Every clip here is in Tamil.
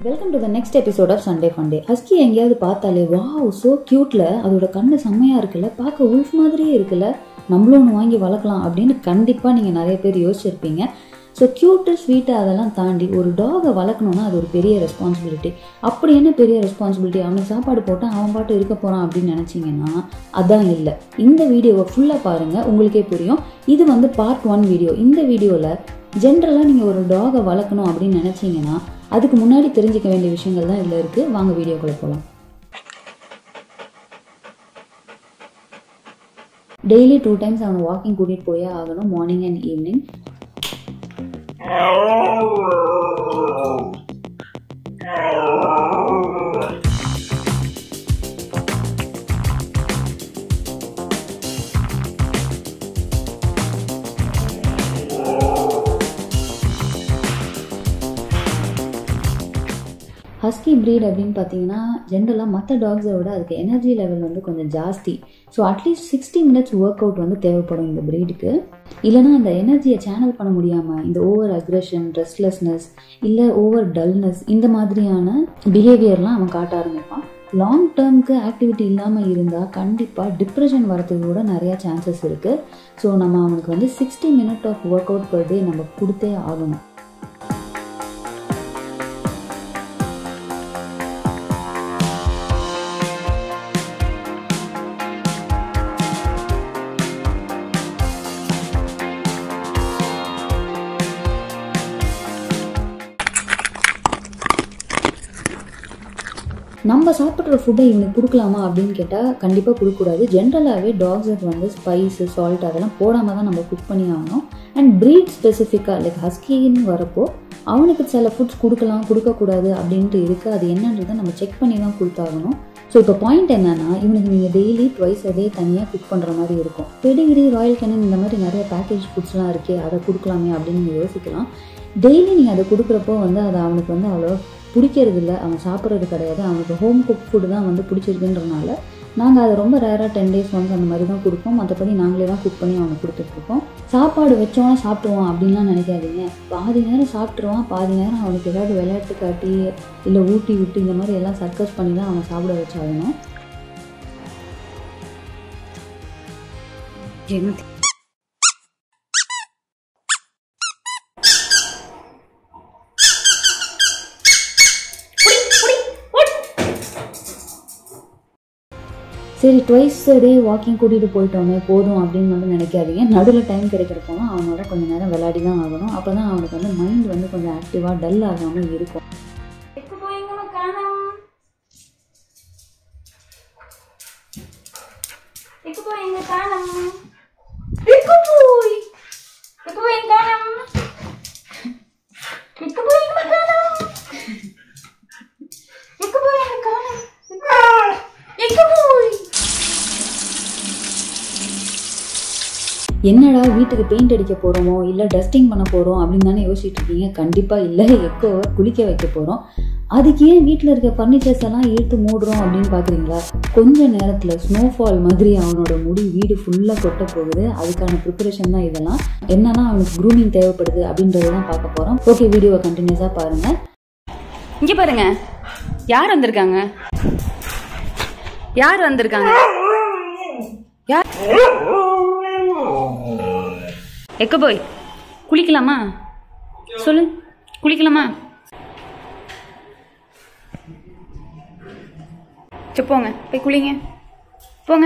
Welcome to the next episode of Sunday funday husky எங்கேயாவது பார்த்தாலே வாவ் ஸோ க்யூட்டில் அதோட கண்ணு செம்மையாக இருக்குல்ல பார்க்க உல்ஃப் மாதிரியே இருக்குல்ல நம்மளும் ஒன்று வாங்கி வளர்க்கலாம் அப்படின்னு கண்டிப்பாக நீங்கள் நிறைய பேர் யோசிச்சிருப்பீங்க ஸோ க்யூட்டு ஸ்வீட்டு அதெல்லாம் தாண்டி ஒரு டாகை வளர்க்கணுன்னா அது ஒரு பெரிய ரெஸ்பான்சிபிலிட்டி அப்படி என்ன பெரிய ரெஸ்பான்சிபிலிட்டி அவனுக்கு சாப்பாடு போட்டால் அவன் பாட்டு இருக்க போகிறான் அப்படின்னு நினச்சிங்கன்னா அதான் இல்லை இந்த வீடியோவை ஃபுல்லாக பாருங்கள் உங்களுக்கே புரியும் இது வந்து பார்ட் ஒன் வீடியோ இந்த வீடியோவில் ஜென்ரலாக நீங்கள் ஒரு டாகை வளர்க்கணும் அப்படின்னு நினச்சிங்கன்னா அதுக்கு முன்னாடி தெரிஞ்சுக்க வேண்டிய விஷயங்கள் தான் இதில் இருக்குது வாங்க வீடியோக்குள்ளே போகலாம் டெய்லி டூ டைம்ஸ் அவனை வாக்கிங் கூட்டிகிட்டு போயே ஆகணும் morning and evening husky breed அப்படின்னு பார்த்தீங்கன்னா ஜென்ரலாக மற்ற டாக்ஸை விட அதுக்கு எனர்ஜி லெவல் வந்து கொஞ்சம் ஜாஸ்தி so at least sixty minutes work out வந்து தேவைப்படும் இந்த ப்ரீடுக்கு இல்லைனா அந்த எனர்ஜியை சேனல் பண்ண முடியாமல் இந்த ஓவர் அக்ரெஷன் ரெஸ்ட்லெஸ்னஸ் இல்லை ஓவர் டல்னஸ் இந்த மாதிரியான பிஹேவியர்லாம் அவன் காட்ட ஆரம்பிப்பான் லாங் டேர்முக்கு ஆக்டிவிட்டி இல்லாமல் இருந்தால் கண்டிப்பாக டிப்ரெஷன் வரதுக்கு கூட நிறையா சான்சஸ் இருக்குது ஸோ நம்ம அவனுக்கு வந்து sixty minute of work out per day நம்ம கொடுத்தே ஆகணும் நம்ம சாப்பிட்ற ஃபுட்டை இவனுக்கு கொடுக்கலாமா அப்படின்னு கேட்டால் கண்டிப்பாக கொடுக்கக்கூடாது ஜென்ரலாகவே டாக்ஸுக்கு வந்து ஸ்பைஸு சால்ட் அதெல்லாம் போடாமல் தான் நம்ம குக் பண்ணி ஆகணும் அண்ட் ப்ரீட் ஸ்பெசிஃபிக்காக லைக் ஹஸ்கின்னு வரப்போ அவனுக்கு சில ஃபுட்ஸ் கொடுக்கலாம் கொடுக்கக்கூடாது அப்படின்ட்டு இருக்குது அது என்னன்றதை நம்ம செக் பண்ணி தான் கொடுத்தாகணும் ஸோ இப்போ பாயிண்ட் என்னன்னா இவனுக்கு நீங்கள் டெய்லி ட்வைஸ் அதே தனியாக குக் பண்ணுற மாதிரி இருக்கும் பெடிகிரி ராயல் கேனன் இந்த மாதிரி நிறைய பேக்கேஜ் ஃபுட்ஸ்லாம் இருக்கே அதை கொடுக்கலாமே அப்படின்னு நீங்கள் யோசிக்கலாம் டெய்லி நீங்கள் அதை கொடுக்குறப்போ வந்து அது அவனுக்கு வந்து அவ்வளோ பிடிக்கிறது இல்லை அவன் சாப்பிட்றது கிடையாது அவனுக்கு ஹோம் குக் ஃபுட்டு தான் வந்து பிடிச்சிருக்குன்றனால நாங்கள் அதை ரொம்ப ரேராக டென் டேஸ் ஒன்ஸ் அந்த மாதிரி தான் கொடுப்போம் மற்றபடி நாங்களே தான் குக் பண்ணி அவனுக்கு கொடுத்துட்ருக்கோம் சாப்பாடு வச்சோன்னா சாப்பிடுவான் அப்படின்லாம் நினைக்காதீங்க பாதி நேரம் சாப்பிட்ருவான் பாதி நேரம் அவனுக்கு ஏதாவது விளையாட்டு காட்டி இல்லை ஊட்டி விட்டு இந்த மாதிரி எல்லாம் சர்க்கஸ் பண்ணி தான் அவன் சாப்பிட வச்சாகணும் என்ன சரி ட்வைஸ் டே வாக்கிங் கூட்டிகிட்டு போயிட்டோமே போதும் அப்படின்னு வந்து நினைக்காதீங்க நடுவில் டைம் கிடைக்கிறப்போலாம் அவனோட கொஞ்சம் நேரம் விளையாடி தான் ஆகணும் அப்போ தான் அவனுக்கு வந்து மைண்ட் வந்து கொஞ்சம் ஆக்டிவாக டல் ஆகாமல் இருக்கும் என்னடா வீட்டுக்கு பெயிண்ட் அடிக்க போகிறோமோ இல்லை டஸ்டிங் பண்ண போகிறோம் அப்படின்னு தானே யோசிச்சுட்டு இருக்கீங்க கண்டிப்பாக இல்லை எக்கோவை குளிக்க வைக்க போகிறோம் அதுக்கு ஏன் வீட்டில் இருக்க ஃபர்னிச்சர்ஸ் எல்லாம் இழுத்து மூடுறோம் அப்படின்னு பார்க்குறீங்களா கொஞ்ச நேரத்தில் ஸ்னோஃபால் மாதிரி அவனோட முடி வீடு ஃபுல்லாக கொட்ட போகுது அதுக்கான ப்ரிப்பரேஷன் தான் இதெல்லாம் என்னன்னா அவனுக்கு க்ரூமிங் தேவைப்படுது அப்படின்றத தான் பார்க்க போகிறோம் ஓகே வீடியோவை கண்டினியூஸாக பாருங்கள் இங்க பாருங்க யார் வந்திருக்காங்க யார் வந்திருக்காங்க யார் எக்க போய் குளிக்கலாமா சொல்லு குளிக்கலாமா சரி போங்க போய் குளிங்க போங்க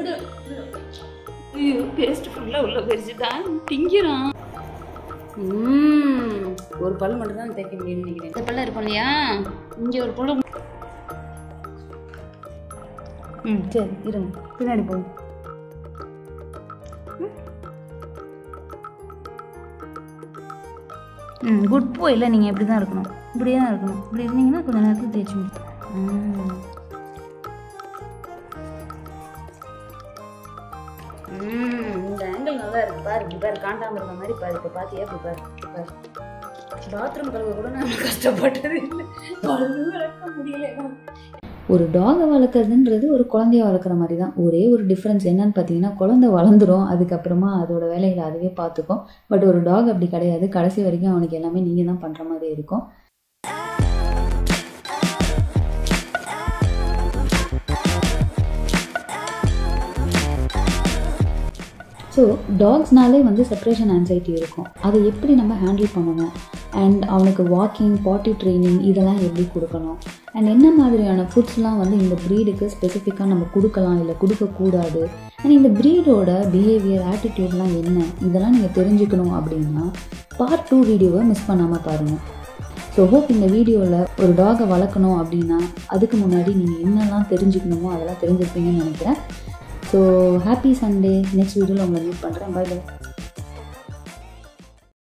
ஐயோ பேஸ்ட் ஃபுல்லாக உள்ள போயிடுச்சு தான் திங்கிறான் ம் ஒரு பல் மட்டும் தான் தேய்க்க முடியும்னு நினைக்கிறேன் இந்த பல்ல இருக்கும் இல்லையா இங்கே ஒரு பல்லு ம் சரி இருங்க பின்னாடி போகும் ம் குட் போயில் நீங்கள் இப்படி தான் இருக்கணும் இப்படியே தான் இருக்கணும் இப்படி இருந்தீங்கன்னா கொஞ்சம் நேரத்தில் தேய்ச்சி முடியும் ம் ம், இந்த ஆங்கிள் நல்லா இருக்கு பாரு இப்படி பாரு காண்டாம இருந்த மாதிரி பாரு இப்போ பாத்தியா இப்படி பாரு பாரு பாத்ரூம் கழுவ கூட நான் கஷ்டப்பட்டது இல்லை பல்லு விளக்க முடியல என்னால. ஒரு டாகை வளர்க்குறதுன்றது ஒரு குழந்தைய வளர்க்குற மாதிரி தான் ஒரே ஒரு டிஃப்ரென்ஸ் என்னன்னு பார்த்தீங்கன்னா குழந்தை வளர்ந்துரும் அதுக்கப்புறமா அதோட வேலைகளை அதுவே பார்த்துக்கும் பட் ஒரு டாக் அப்படி கிடையாது கடைசி வரைக்கும் அவனுக்கு எல்லாமே நீங்கள் தான் பண்ணுற மாதிரி இருக்கும் ஸோ டாக்ஸ்னாலே வந்து செப்பரேஷன் ஆன்சைட்டி இருக்கும் அதை எப்படி நம்ம ஹேண்டில் பண்ணணும் அண்ட் அவனுக்கு வாக்கிங் பாட்டி ட்ரைனிங் இதெல்லாம் எப்படி கொடுக்கணும் அண்ட் என்ன மாதிரியான ஃபுட்ஸ்லாம் வந்து இந்த ப்ரீடுக்கு ஸ்பெசிஃபிக்காக நம்ம கொடுக்கலாம் இல்லை கொடுக்கக்கூடாது அண்ட் இந்த ப்ரீடோட பிஹேவியர் ஆட்டிடியூட்லாம் என்ன இதெல்லாம் நீங்கள் தெரிஞ்சுக்கணும் அப்படின்னா பார்ட் டூ வீடியோவை மிஸ் பண்ணாமல் பாருங்கள் ஸோ ஹோப் இந்த வீடியோவில் ஒரு டாகை வளர்க்கணும் அப்படின்னா அதுக்கு முன்னாடி நீங்கள் என்னெல்லாம் தெரிஞ்சுக்கணுமோ அதெல்லாம் தெரிஞ்சிருப்பீங்கன்னு நினைக்கிறேன் ஸோ ஹாப்பி சண்டே நெக்ஸ்ட் வீடியோவில் உங்களை மீட் பண்ணுறேன் பை பை